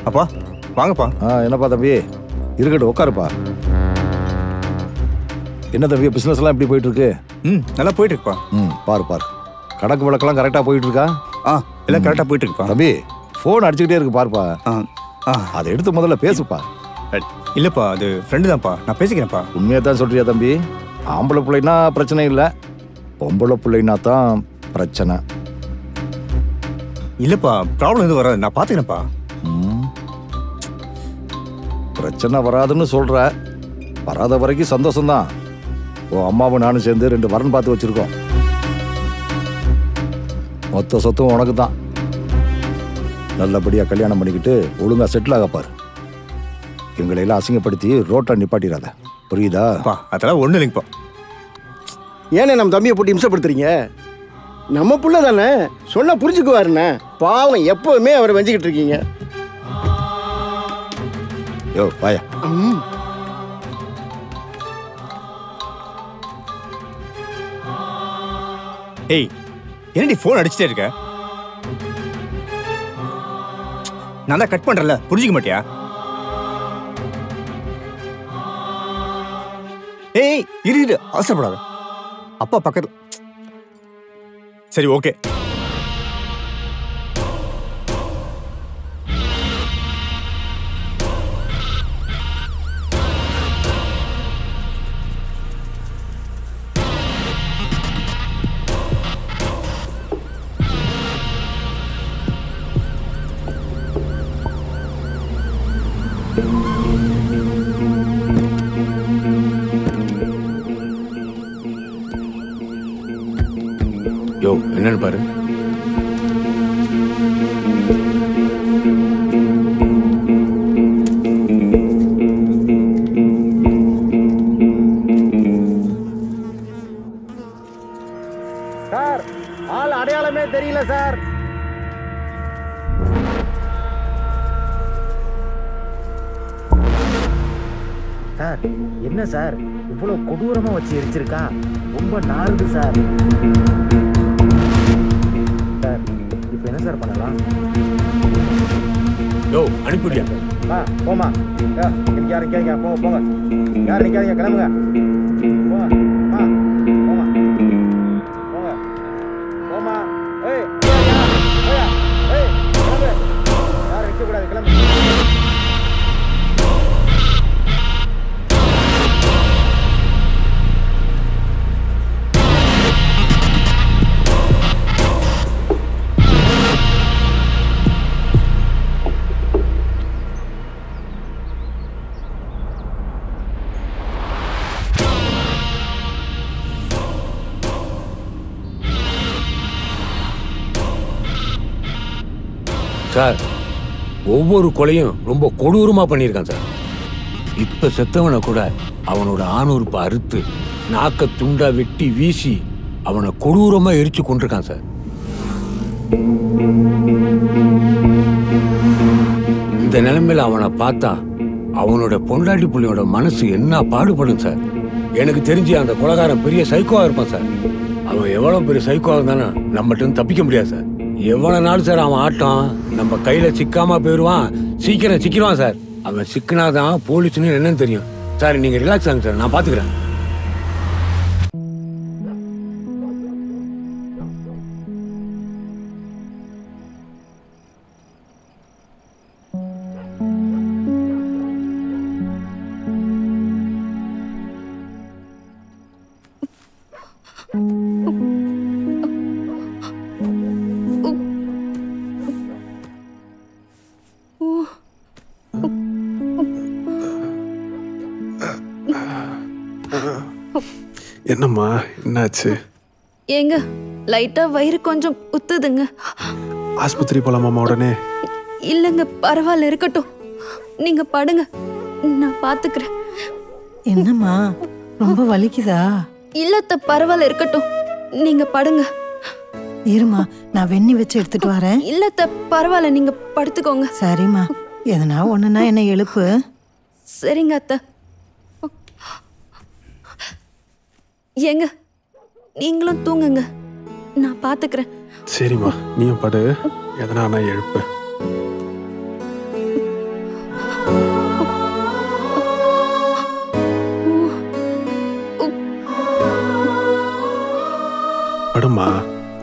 அப்பா வாங்கப்பா ஆ என்னப்பா தம்பி இருக்கட்டும் உட்காருப்பா என்ன தம்பி பிஸ்னஸ் எல்லாம் எப்படி போயிட்டு இருக்கு ம் நல்லா போயிட்டு இருக்குப்பா ம் பாரு பாரு கணக்கு வழக்கெல்லாம் கரெக்டாக போயிட்டு இருக்கா ஆ எல்லாம் கரெக்டாக போயிட்டு இருக்குப்பா தம்பி ஃபோன் அடிச்சுக்கிட்டே இருக்கு பாருப்பா ஆ ஆ அதை எடுத்து முதல்ல பேசுப்பா அ- இல்லப்பா அது ஃப்ரெண்டு தான்ப்பா நான் பேசிக்கிறேன்ப்பா உண்மையாக தான் சொல்றியா தம்பி ஆம்பளை பிள்ளைனா பிரச்சனை இல்லை பொம்பளை பிள்ளைனா தான் பிரச்சனை இல்லப்பா ப்ராப்ளம் எதுவும் வராது நான் பார்த்துக்கிறேன்ப்பா ம். பிரச்சனை வராதுன்னு சொல்ற வராத வரைக்கும் சந்தோஷம்தான் உன் அம்மாவும் நானும் சேர்ந்து ரெண்டு வரன் பார்த்து வச்சிருக்கோம் மொத்த சொத்தும் உனக்கு தான் நல்லபடியா கல்யாணம் பண்ணிக்கிட்டு ஒழுங்கா செட்டில் ஆக பாரு எங்களை எல்லாம் அசிங்கப்படுத்தி ரோட்டை நிப்பாட்டிடாத புரியுதா அப்பா அதெல்லாம் ஒன்றும் இல்லைங்கப்பா ஏண்ணே நம்ம தம்பியை போட்டு இம்சப்படுத்துறீங்க நம்ம புள்ள தானே சொன்னா புரிஞ்சுக்குவாருண்ணே பாவம் எப்பவுமே அவரை வஞ்சிக்கிட்டு இருக்கீங்க யோ வாயா ம். ஏய் என்னடி ஃபோன் அடிச்சுட்டே இருக்க நான் தான் கட் பண்றேன்ல புரிஞ்சுக்க மாட்டியா ஏய் இரு இரு அவசரப்படாத அப்பா பக்கத்துல சரி ஓகே யோ என்னன்னு பாரு சார் ஆள் அடையாளமே தெரியல சார் சார் என்ன சார் இவ்வளவு கொடூரமா வச்சு எரிச்சிருக்கா ரொம்ப நாறுது சார் சார் இப்போ என்ன சார் பண்ணலாம் யோ அனுப்பிவிடியா ஆ போமா யார் யார் நிற்காதீங்க போங்க போங்க யார் நிற்காதீங்க கிளம்புங்க போங்க ஆ போமா போங்க போமா ஏய் போயா, போயா, ஏய் கிளம்பு யாரும் நிற்கக்கூடாது கிளம்பு சார் ஒவ்வொரு கொலையும் ரொம்ப கொடூரமா பண்ணியிருக்கான் சார் இப்ப செத்தவனை கூட அவனோட ஆணுறுப்பை அறுத்து நாக்க துண்டா வெட்டி வீசி அவனை கொடூரமா எரிச்சு கொண்டிருக்கான் சார் இந்த நிலைமையில அவனை பார்த்தா அவனோட பொண்டாட்டி புள்ளியோட மனசு என்ன பாடுபடும் சார் எனக்கு தெரிஞ்சு அந்த கொலகாரன் பெரிய சைக்கோவா இருப்பான் சார் அவன் எவ்வளவு பெரிய சைக்கோவா இருந்தாலும் நம்மகிட்ட இருந்து தப்பிக்க முடியாது சார் எவ்வளவு நாள் சார் அவன் ஆட்டம் நம்ம கையில சிக்காம போயிடுவான் சீக்கிரம் சிக்கிடுவான் சார் அவன் சிக்கினாதான் போலீஸ்னு என்னன்னு தெரியும் சார் நீங்க ரிலாக்ஸ் ஆகுங்க சார் நான் பாத்துக்கிறேன் என்னம்மா என்னாச்சு ஏங்க லைட்டா வயிறு கொஞ்சம் குத்துதுங்க ஆஸ்பத்திரி போலாமாம்மா உடனே இல்லைங்க பரவாயில்ல இருக்கட்டும் நீங்க படுங்க நான் பாத்துக்கிறேன் என்னம்மா ரொம்ப வலிக்குதா இல்லத்த பரவாயில்ல இருக்கட்டும் நீங்க படுங்க இருமா நான் வெண்ணி வச்சு எடுத்துட்டு வரேன் இல்லத்த பரவாயில்ல நீங்க படுத்துக்கோங்க சரிம்மா எதனா ஒண்ணுனா என்ன எழுப்பு சரிங்க அத்தை ஏங்க நீங்களும் தூங்குங்க நான் பாத்துக்கிறேன் சரிம்மா நீயும் படு எதனா நான் எழுப்பு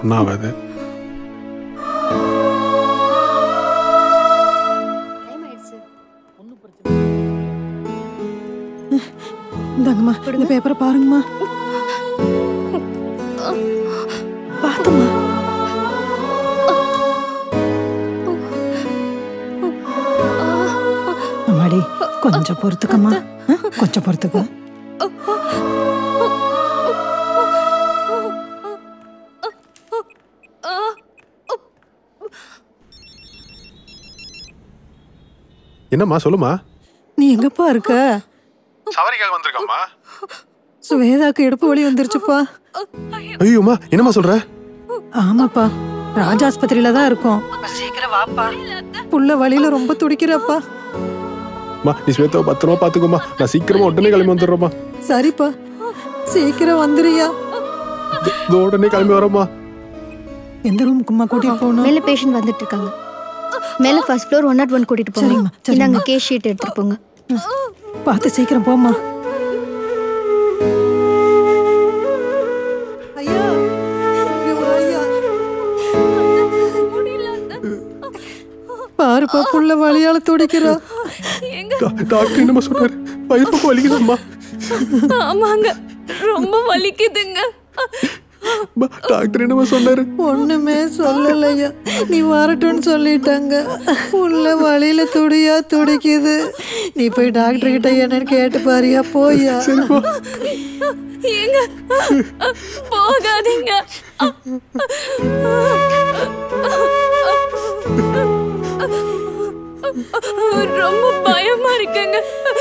ஒன்றும் ஆகாது இந்தாங்கம்மா இந்த பேப்பரை பாருங்கம்மா பார்த்துமா அம்மாடி கொஞ்சம் பொறுத்துக்கம்மா ஆ, கொஞ்சம் பொறுத்துக்க என்னம்மா சொல்லுமா நீ எங்கப்பா இருக்க சவாரிக்காக வந்திருக்காம்மா சுவேதாக்கு இடுப்பு வலி வந்துருச்சுப்பா ஐயோம்மா என்னம்மா சொல்ற ஆமாப்பா ராஜாஸ்பத்திரியில தான் இருக்கோம் சீக்கிரம் வாப்பா புள்ள வழியில ரொம்ப துடிக்கிறப்பா அம்மா நீ ஸ்வேதாவை பத்திரமா பாத்துக்கோமா நான் சீக்கிரமா உடனே கிளம்பி வந்துடுறேம்மா சரிப்பா சீக்கிரம் வந்துறியா இதோ- இதோ உடனே கிளம்பி வரேம்மா எந்த ரூமுக்குமா கூட்டிட்டு போகணும் மேல பேஷண்ட் வந்துட்டு இருக்காங்க மேல first floor one nought one கூட்டிட்டு போங்க சரிம்மா, சரிம்மா. இந்தாங்க கேஸ் ஷீட் எடுத்துட்டு போங்க பார்த்து சீக்கிரம் போம்மா ஐயா இங்க வா ஐயா. பாருப்பா புள்ள வழியால துடிக்கிறா டா- டாக்டர் என்னம்மா சொன்னாரு வயிறு பக்கம் வலிக்குதும்மா ஆமாங்க ரொம்ப வலிக்குதுங்க அம்மா, டாக்டர் என்னம்மா சொன்னாரு ஒண்ணுமே சொல்லலையா நீ வரட்டும்னு சொல்லிட்டாங்க உள்ள வழியில துடியா துடிக்குது நீ போய் டாக்டர் கிட்ட என்னன்னு கேட்டு பாரியா போயா ஏங்க போகாதீங்க ரொம்ப பயமா இருக்குங்க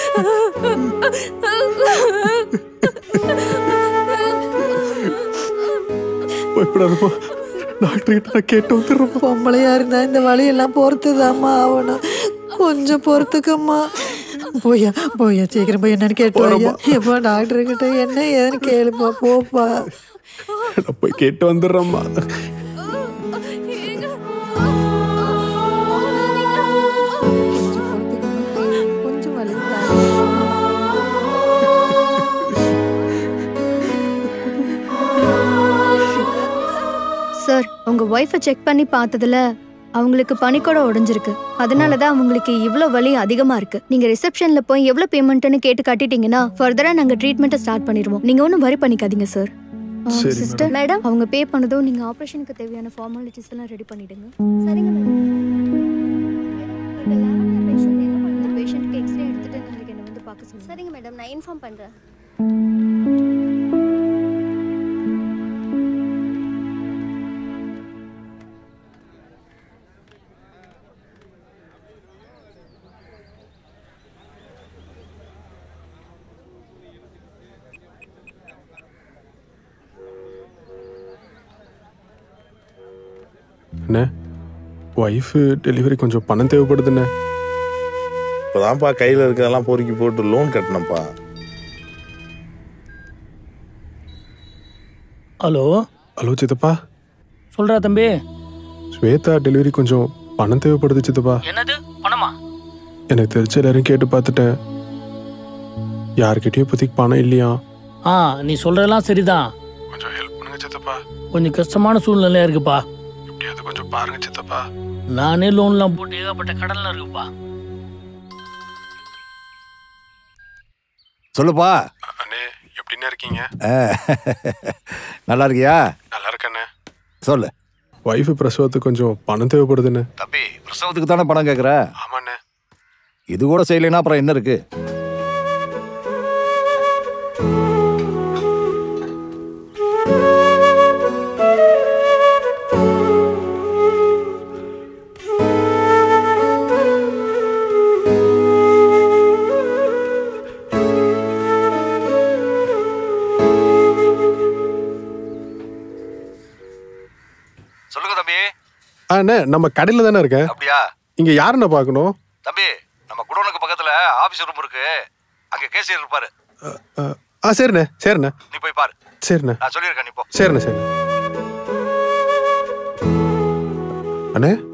பயப்படாதம்மா டாக்டர் கிட்ட நான் கேட்டு வந்துடுறேம்மா பொம்பளையா இருந்தா இந்த வழியெல்லாம் பொறுத்துதாம்மா ஆகணும் கொஞ்சம் பொறுத்துக்கம்மா போயா போயா சீக்கிரம் போய் என்னன்னு கேட்டு வாயா எப்பா டாக்டர் கிட்ட என்ன ஏதுன்னு கேளுப்பா போப்பா நான் போய் கேட்டு வந்துடுறேம்மா கொஞ்சம் வலி சார் உங்க ஒய்ஃபை செக் பண்ணி பார்த்ததுல அவங்களுக்கு பனிக்கூட உடைஞ்சிருக்கு அதனால தான் அவங்களுக்கு இவ்வளோ வலி அதிகமா இருக்கு நீங்க ரிசப்ஷன்ல போய் எவ்வளோ பேமெண்ட்னு கேட்டு கட்டிட்டீங்கன்னா ஃபர்தரா நாங்க ட்ரீட்மெண்ட்டை ஸ்டார்ட் பண்ணிடுவோம் நீங்க ஒன்றும் வரி பண்ணிக்காதீங்க சார் சரி, சிஸ்டர் மேடம் அவங்க பே பண்ணதும் நீங்க ஆபரேஷனுக்கு தேவையான ஃபார்மாலிட்டிஸ் எல்லாம் ரெடி பண்ணிடுங்க சரிங்க மேடம் இந்த பேஷண்ட்க்கு எக்ஸ்ரே எடுத்துட்டு நாளைக்கு என்ன வந்து பார்க்க சொல்லுங்க சரிங்க மேடம் நான் இன்ஃபார்ம் பண்றேன் என்ன ஒய்ஃபு டெலிவரி கொஞ்சம் பணம் தேவைப்படுதுண்ணே இப்போதான்ப்பா கையில் இருக்கிறதெல்லாம் பொறுக்கி போட்டு லோன் கட்டினப்பா ஹலோ ஹலோ சித்தப்பா சொல்றா தம்பி ஸ்வேதா டெலிவரி கொஞ்சம் பணம் தேவைப்படுது சித்தப்பா என்னது பணமா எனக்கு தெரிஞ்ச எல்லாரும் கேட்டு பார்த்துட்டேன் யார்கிட்டயும் இப்போதைக்கு பணம் இல்லையா ஆ நீ சொல்றதெல்லாம் சரிதான் கொஞ்சம் ஹெல்ப் பண்ணுங்க சித்தப்பா கொஞ்சம் கஷ்டமான சூழ்நிலையா இருக்குப்பா எப்படியாவது கொஞ்சம் பாருங்க சித்தப்பா நானே லோன்லாம் போட்டு ஏகப்பட்ட கடன்ல இருக்குப்பா சொல்லுப்பா அண்ணே எப்படிண்ணே இருக்கீங்க ஆ, நல்லா இருக்கியா நல்லா இருக்கண்ணே சொல்லு ஒய்ஃபு பிரசவத்துக்கு கொஞ்சம் பணம் தேவைப்படுதுண்ணே தம்பி பிரசவத்துக்கு தானே பணம் கேட்குற ஆமாண்ணே இது கூட செய்யலைன்னா அப்புறம் என்ன இருக்கு சொல்லுங்க தம்பி ஆ அண்ணே நம்ம கடையில் தானே இருக்கேன் அப்படியா இங்கே யாருண்ணே பார்க்கணும் தம்பி நம்ம குடோனுக்கு பக்கத்துல ஆபீஸ் ரூம் இருக்கு அங்க கேசியர் இருப்பாரு ஆ, ஆ சரிண்ணே சரிண்ணே நீ போய் பாரு சரிண்ணே நான் சொல்லியிருக்கேன் நீ போ சரிண்ணே சரிண்ணே அண்ணே